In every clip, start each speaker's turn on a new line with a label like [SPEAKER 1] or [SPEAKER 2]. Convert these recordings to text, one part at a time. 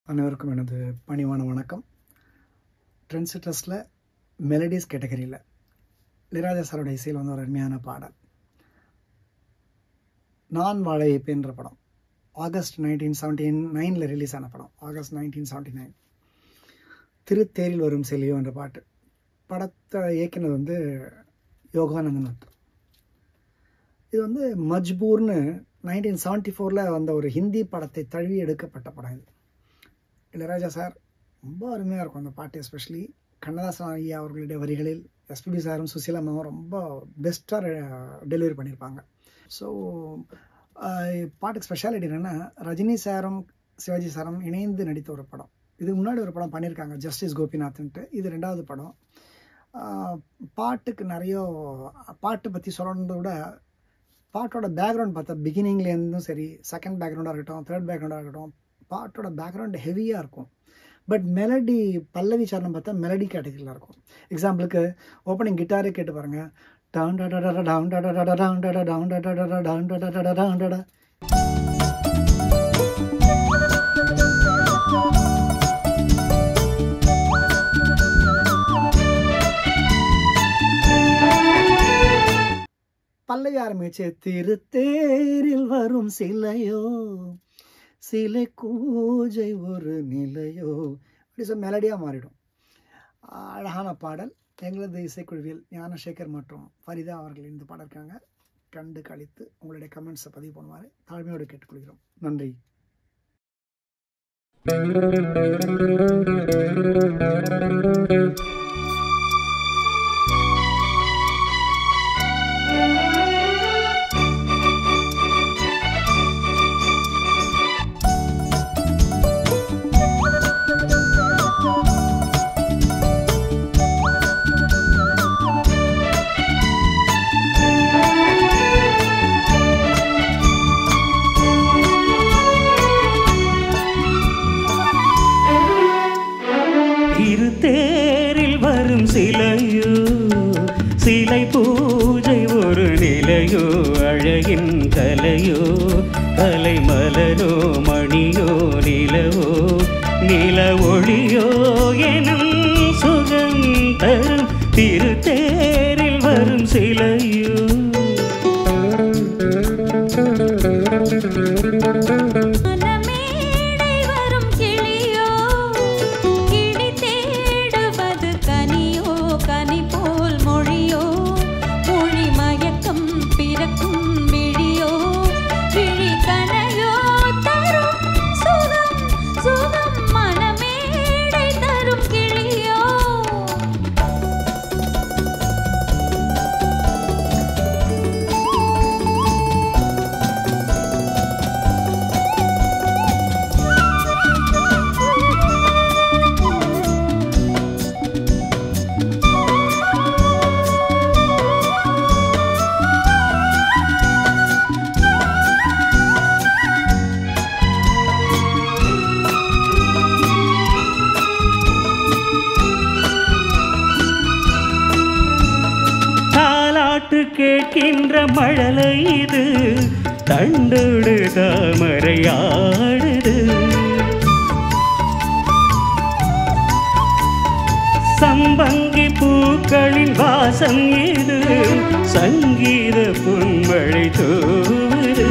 [SPEAKER 1] அனைவருக்கும் எனது பணிவான வணக்கம் ட்ரெண்ட்ஸ் ட்ரெஸ்டில் மெலடிஸ் கேட்டகரியில் இளையராஜா சாரோட இசையில் வந்து ஒரு அருமையான பாடல் நான் வாழை என்ற படம் ஆகஸ்ட் நைன்டீன் செவன்டி நைனில் ரிலீஸ் ஆன படம் ஆகஸ்ட் நைன்டீன் செவன்டி நைன் திருத்தேரில் வரும் செலியோ என்ற பாட்டு படத்தை இயக்கினது வந்து யோகானந்தன் ஒருத்தர் இது வந்து மஜ்பூர்னு நைன்டீன் செவன்ட்டி ஃபோரில் வந்த ஒரு ஹிந்தி படத்தை தழுவி எடுக்கப்பட்ட படம் இது இளையராஜா சார் ரொம்ப அருமையாக இருக்கும் அந்த பாட்டு எஸ்பெஷலி கண்ணதாசன் ஐயா அவர்களுடைய வரிகளில் எஸ்பிபி சாரும் சுசீலா அம்மாவும் ரொம்ப பெஸ்ட்டாக டெலிவரி பண்ணியிருப்பாங்க ஸோ பாட்டுக்கு ஸ்பெஷாலிட்டி என்னென்னா ரஜினி சாரும் சிவாஜி சாரும் இணைந்து நடித்த ஒரு படம் இதுக்கு முன்னாடி ஒரு படம் பண்ணியிருக்காங்க ஜஸ்டிஸ் கோபிநாத்ன்ட்டு இது ரெண்டாவது படம் பாட்டுக்கு நிறைய பாட்டு பற்றி சொல்லணுன்றத விட பாட்டோட பேக்ரவுண்ட் பார்த்தா பிகினிங்லேருந்தும் சரி செகண்ட் பேக்ரவுண்டாக இருக்கட்டும் தேர்ட் பேக்ரவுண்டாக இருக்கட்டும் பாட்டோட பேக்ரவுண்ட் ஹெவியாக இருக்கும் பட் மெலடி பல்லவி சரணம் பார்த்தா மெலடி கேட்டகரியில் இருக்கும் எக்ஸாம்பிளுக்கு ஓப்பனிங் கிட்டாரே கேட்டு பாருங்கள் டான் டா டா டா டான் டா டா டா டான் டா டா டான் டா டா டா டான் டா டா டா டான் டா டா பல்லவி ஆரம்பிச்சு திருத்தேரில் வரும் சிலையோ சிலை கூஜை ஒரு நிலையோ அப்படி சொல் மெலடியாக மாறிடும் அழகான பாடல் எங்களது இசைக்குழுவில் ஞானசேகர் மற்றும் ஃபரிதா அவர்கள் இந்த பாடல் இருக்காங்க கண்டு கழித்து உங்களுடைய கமெண்ட்ஸை பதிவு பண்ணுவார் தாழ்மையோடு கேட்டுக்கொள்கிறோம் நன்றி
[SPEAKER 2] திருத்தேரில் வரும் சிலையோ சிலை பூஜை ஒரு நிலையோ அழகின் கலையோ கலை மலரோ மணியோ நிலவோ நில ஒளியோ எனும் சுகம் தரும் திருத்தேரில் வரும் சிலையோ
[SPEAKER 3] மனமேடை வரும் கிளியோ கிளி தேடுவது கனியோ கனி போல் மொழியோ மொழி மயக்கம் பிறக்கும் விழியோ விழி கனையோ தரும் சுகம் சுகம் மனமேடை தரும் கிளியோ
[SPEAKER 2] தாலாட்டு கேட்கின்ற மழலை இது தண்டோடு தாமரையாடுது சம்பங்கி பூக்களின் வாசம் இது சங்கீத பொன்மழை தூவுது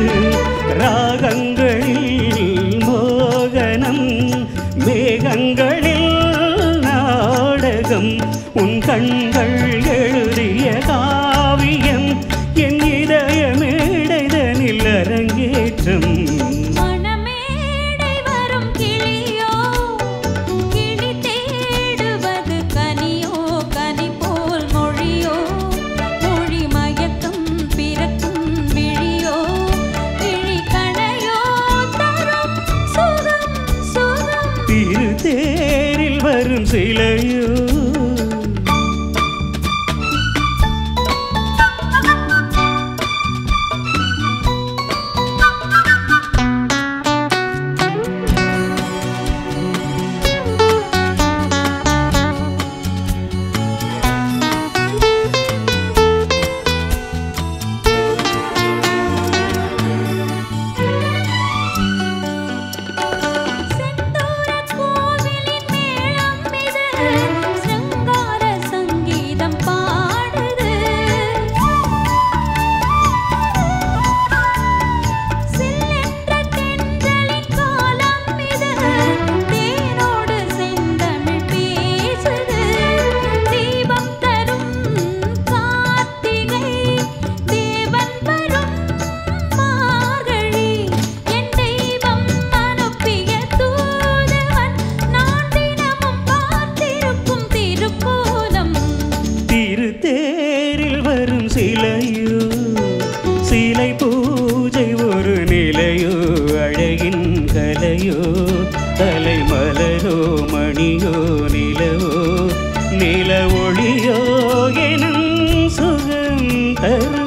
[SPEAKER 2] ராகங்களில் மோகனம் மேகங்களில் நாடகம் உன் கண்கள் எழுதிய காவியம் என் இதயமேடைதனில் அரங்கேற்றம்
[SPEAKER 3] மனமேடை வரும் கிளியோ கிளி தேடுவது கனியோ கனி போல் மொழியோ மொழி மயக்கம் பிறக்கும் விழியோ விழி கணையோ தரும் சுகம் சுகம்
[SPEAKER 2] திருத்தேரில் வரும் சிலையோ
[SPEAKER 3] செந்தூர
[SPEAKER 2] மலரோ மணியோ நிலவோ நில ஒளியோ எனும் சுகம் தரும்